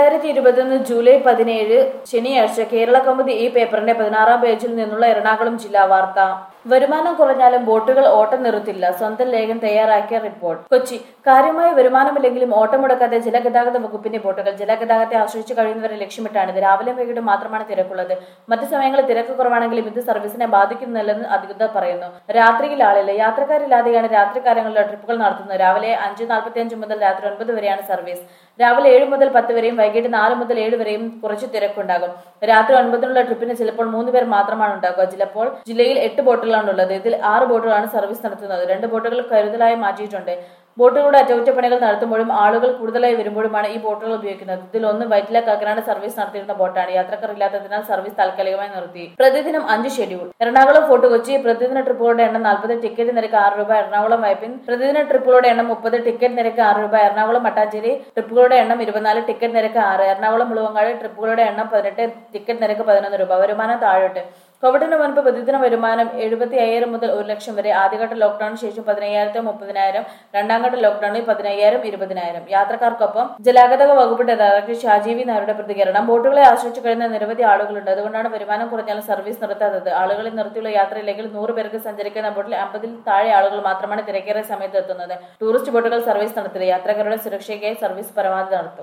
രണ്ടായിരത്തി ഇരുപത്തൊന്ന് ജൂലൈ പതിനേഴ് ശനിയാഴ്ച കേരള കൗമുദി ഈ പേപ്പറിന്റെ പതിനാറാം പേജിൽ നിന്നുള്ള എറണാകുളം ജില്ലാ വാർത്ത വരുമാനം കുറഞ്ഞാലും ബോട്ടുകൾ ഓട്ടം നിർത്തില്ല സ്വന്തം ലേഖനം തയ്യാറാക്കിയ റിപ്പോർട്ട് കൊച്ചി കാര്യമായ വരുമാനമില്ലെങ്കിലും ഓട്ടം മുടക്കാതെ ജലഗതാഗത വകുപ്പിന്റെ ബോട്ടുകൾ ജലഗതാഗതത്തെ ആശ്രയിച്ച് കഴിയുന്നവരെ ലക്ഷ്യമിട്ടാണിത് രാവിലെ വൈകിട്ട് മാത്രമാണ് തിരക്കുള്ളത് മറ്റു സമയങ്ങളിൽ തിരക്ക് കുറവാണെങ്കിലും ഇത് സർവീസിനെ ബാധിക്കുന്നില്ലെന്ന് അധികൃതർ പറയുന്നു രാത്രിയിൽ ആളില്ല യാത്രക്കാരില്ലാതെയാണ് രാത്രികാലങ്ങളിലെ ട്രിപ്പുകൾ നടത്തുന്നത് രാവിലെ അഞ്ച് നാൽപ്പത്തിയഞ്ച് മുതൽ രാത്രി ഒൻപത് വരെയാണ് സർവീസ് രാവിലെ ഏഴ് മുതൽ പത്ത് വരെയും വൈകിട്ട് നാല് മുതൽ ഏഴ് വരെയും കുറച്ച് തിരക്കുണ്ടാകും രാത്രി ഒൻപതിനുള്ള ട്രിപ്പിന് ചിലപ്പോൾ മൂന്ന് പേർ മാത്രമാണ് ഉണ്ടാകുക ചിലപ്പോൾ ജില്ലയിൽ എട്ട് ബോട്ടുകളാണ് ഉള്ളത് ഇതിൽ ആറ് ബോട്ടുകളാണ് സർവീസ് നടത്തുന്നത് രണ്ട് ബോട്ടുകൾ കരുതലായി മാറ്റിയിട്ടുണ്ട് ബോട്ടുകളുടെ അറ്റകുറ്റപ്പണികൾ നടത്തുമ്പോഴും ആളുകൾ കൂടുതലായി വരുമ്പോഴുമാണ് ഈ ബോട്ടുകൾ ഉപയോഗിക്കുന്നത് ഇതിൽ ഒന്ന് വൈറ്റില കാക്കനാട് സർവീസ് നടത്തിയിരുന്ന ബോട്ടാണ് യാത്രക്കാർ ഇല്ലാത്തതിനാൽ സർവീസ് താൽക്കാലികമായി നിർത്തി പ്രതിദിനം അഞ്ച് ഷെഡ്യൂൾ എറണാകുളം ഫോർട്ട് കൊച്ചി പ്രതിദിന ട്രിപ്പുകളുടെ എണ്ണം നാൽപ്പത് ടിക്കറ്റ് നിരക്ക് ആറ് രൂപ എറണാകുളം വൈപ്പിൻ പ്രതിദിന ട്രിപ്പുകളുടെ എണ്ണം മുപ്പത് ടിക്കറ്റ് നിരക്ക് ആറ് രൂപ എറണാകുളം മട്ടാഞ്ചേരി ട്രിപ്പുകളുടെ എണ്ണം ഇരുപത്തിനാല് ടിക്കറ്റ് നിരക്ക് ആറ് എറണാകുളം മുളുവങ്ങാട് ട്രിപ്പുകളുടെ എണ്ണം പതിനെട്ട് ടിക്കറ്റ് നിരക്ക് പതിനൊന്ന് രൂപ വരുമാനം താഴോട്ട് കോവിഡിന് മുൻപ് പ്രതിദിന വരുമാനം എഴുപത്തി അയ്യായിരം മുതൽ ഒരു ലക്ഷം വരെ ആദ്യഘട്ട ലോക്ഡൌണിന് ശേഷം പതിനയ്യായിരത്തി മുപ്പതിനായിരം രണ്ടാം ഘട്ട ലോക്ഡൌണിൽ പതിനയ്യായിരം ഇരുപതിനായിരം യാത്രക്കാർക്കൊപ്പം ജലഗതാഗത വകുപ്പിന്റെ ഡയറക്ടർ ഷാജീവി നായരുടെ പ്രതികരണം ബോട്ടുകളെ ആശ്രയിച്ചു കഴിയുന്ന നിരവധി ആളുകളുണ്ട് അതുകൊണ്ടാണ് വരുമാനം കുറഞ്ഞാലും സർവീസ് നിർത്താത്തത് ആളുകളെ നിർത്തിയുള്ള യാത്രയില്ലെങ്കിൽ നൂറ് പേർക്ക് സഞ്ചരിക്കുന്ന ബോട്ടിൽ അമ്പതിൽ താഴെ ആളുകൾ മാത്രമാണ് തിരക്കേറിയ സമയത്ത് എത്തുന്നത് ടൂറിസ്റ്റ് ബോട്ടുകൾ സർവീസ് നടത്തില്ല യാത്രക്കാരുടെ സുരക്ഷയ്ക്കായി സർവീസ് പരമാവധി നടത്തും